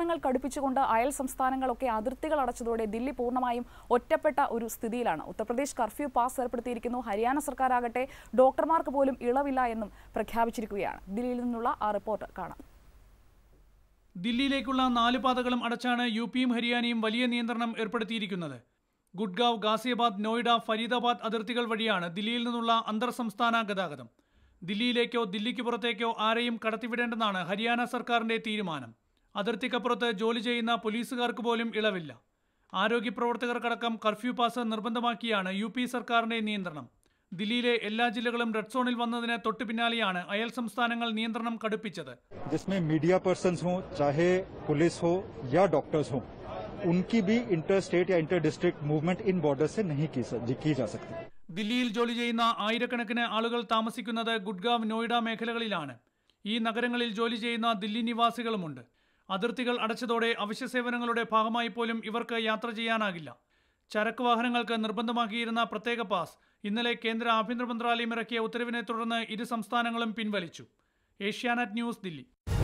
നിയന്ത്രണങ്ങൾ കടുപ്പിച്ചുകൊണ്ട് അയൽ സംസ്ഥാനങ്ങളൊക്കെ അതിർത്തികൾ അടച്ചതോടെ ദില്ലി പൂർണ്ണമായും ഒറ്റപ്പെട്ട ഒരു സ്ഥിതിയിലാണ് ഉത്തർപ്രദേശ് കർഫ്യൂ പാസ് ഏർപ്പെടുത്തിയിരിക്കുന്നു ഹരിയാന സർക്കാരാകട്ടെ ഡോക്ടർമാർക്ക് പോലും ഇളവില്ല എന്നും പ്രഖ്യാപിച്ചിരിക്കുകയാണ് ദില്ലിയിൽ നിന്നുള്ള ആ റിപ്പോർട്ട് കാണാം ദില്ലിയിലേക്കുള്ള നാല് പാതകളും അടച്ചാണ് യു പിയും ഹരിയാനയും വലിയ നിയന്ത്രണം ഏർപ്പെടുത്തിയിരിക്കുന്നത് ഗുഡ്ഗാവ് ഗാസിയാബാദ് നോയിഡ ഫരീദാബാദ് അതിർത്തികൾ വഴിയാണ് ദില്ലിയിൽ നിന്നുള്ള അന്തർ സംസ്ഥാന ഗതാഗതം ദില്ലിയിലേക്കോ ദില്ലിക്ക് പുറത്തേക്കോ ആരെയും കടത്തിവിടേണ്ടെന്നാണ് ഹരിയാന സർക്കാരിന്റെ തീരുമാനം അതിർത്തിക്കപ്പുറത്ത് ജോലി ചെയ്യുന്ന പോലീസുകാർക്ക് പോലും ഇളവില്ല ആരോഗ്യ പ്രവർത്തകർക്കടക്കം കർഫ്യൂ പാസ് നിർബന്ധമാക്കിയാണ് യു പി സർക്കാരിന്റെ നിയന്ത്രണം ദില്ലിയിലെ എല്ലാ ജില്ലകളും റെഡ് സോണിൽ വന്നതിന് തൊട്ടു പിന്നാലെയാണ് അയൽ സംസ്ഥാനങ്ങൾ നിയന്ത്രണം കടുപ്പിച്ചത് जिसमें मीडिया पर्सन्स हों चाहे पुलिस हो या डॉक्टर्स हों उनकी भी इंटर स्टेट या इंटर डिस्ट्रिक्ट मूवमेंट इन बॉर्डर से नहीं की, स- की जा सकती ദില്ലിയിൽ ജോലി ചെയ്യുന്ന ആയിരക്കണക്കിന് ആളുകൾ താമസിക്കുന്നത് ഗുഡ്ഗാവ് നോയിഡ മേഖലകളിലാണ് ഈ നഗരങ്ങളിൽ ജോലി ചെയ്യുന്ന ദില്ലി നിവാസികളുമുണ്ട് അതിർത്തികൾ അടച്ചതോടെ അവശ്യ സേവനങ്ങളുടെ ഭാഗമായി പോലും ഇവർക്ക് യാത്ര ചെയ്യാനാകില്ല ചരക്ക് വാഹനങ്ങൾക്ക് നിർബന്ധമാക്കിയിരുന്ന പ്രത്യേക പാസ് ഇന്നലെ കേന്ദ്ര ആഭ്യന്തര മന്ത്രാലയം ഇറക്കിയ ഉത്തരവിനെ തുടർന്ന് ഇരു സംസ്ഥാനങ്ങളും പിൻവലിച്ചു ഏഷ്യാനെറ്റ് ന്യൂസ് ദില്ലി